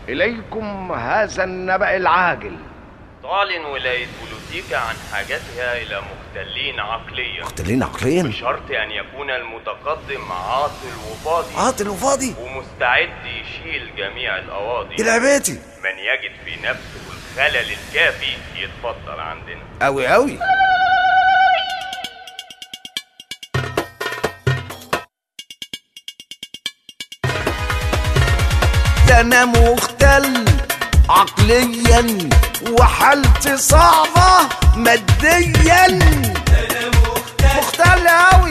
إليكم هذا النبأ العاجل تعلن ولاية بولوتيكا عن حاجتها إلى مختلين عقليا مختلين عقليا بشرط أن يكون المتقدم عاطل وفاضي عاطل وفاضي ومستعد يشيل جميع الأواضي دي لعبتي من يجد في نفسه الخلل الكافي يتفضل عندنا أوي أوي ده أنا مختل عقليا وحالتي صعبة ماديا مختل أوي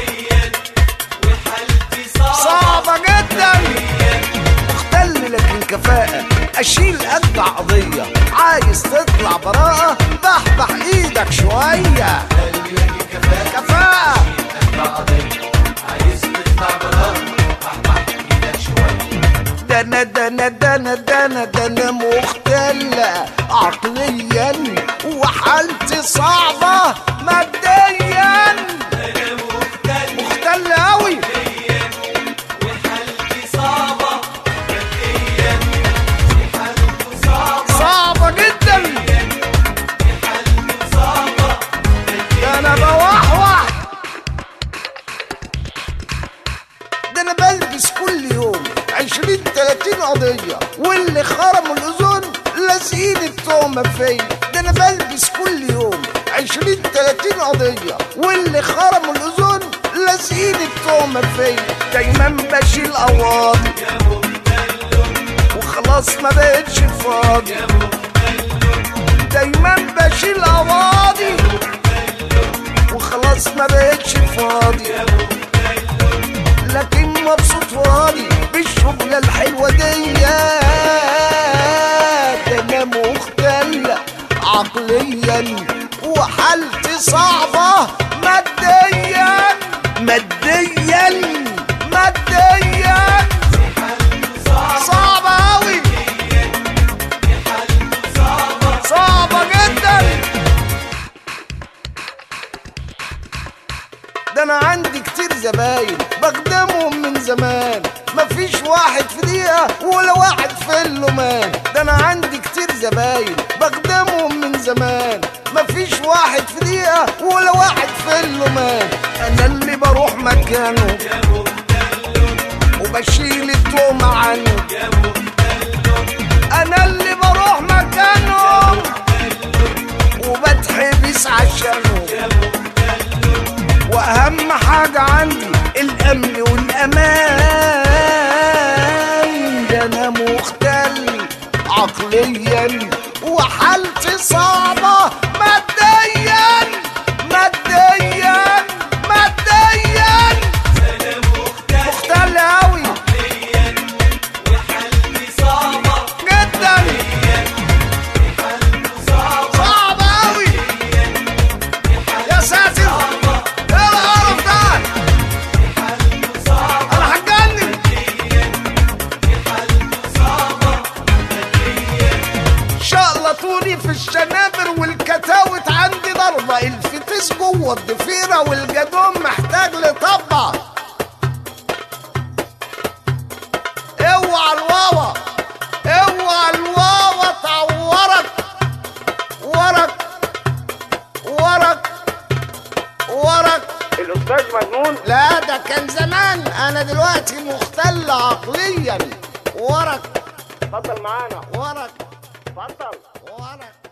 صعبة جدا مختل لكن كفاءة أشيل قد قضية عايز تطلع براءة بحبح إيدك شوية كفاءة ده انا ده انا ده انا ده انا ده انا مختلة عقليا وحالتي صعبة ماديا مختلة أوي صعبة جدا ده انا بوحوح ده انا بلبس كل يوم عشرين تلاتين قضية واللي خرموا الأذون لازقين التهمة فيا ده انا بلبس كل يوم عشرين تلاتين قضية واللي خرموا الأذون لازقين التهمة فيا دايما بشيل قواضي وخلاص ما بقتش فاضي دايما بشيل قواضي وخلاص ما بقتش فاضي لكن مبسوط وراضي بالشغلة الحلوة دي ده انا مختل عقليا وحالتي صعبة ماديا ماديا ماديا صعبة أوي صعبة جدا ده انا عندي كتير زباين بخدمهم من زمان مفيش واحد في دقيقة ولا واحد في اللومان ده انا عندي كتير زباين بخدمهم من زمان مفيش واحد في دقيقة ولا واحد في اللومان انا اللي بروح مكانه وبشيل التهمة عنه انا اللي بروح مكانه وبتحبس عشانه واهم حاجة عندي الامن والامان ده انا مختل عقليا وحالتي صعبة ماديا ماديا ماديا مختل اوي جدا صعب اوي يا ساتر ايه القرف ده انا هتجنن شقلطوني في الشنابر والكتاوت عندي ضربة الفتيس جوه الضفيرة والجدون محتاج لطبة اوعى الواوا اوعى الواوا تعورك ورك ورك ورك الأستاذ مجنون لا ده كان زمان انا دلوقتي مختل عقليا ورك اتفضل معانا ورك اتفضل ورك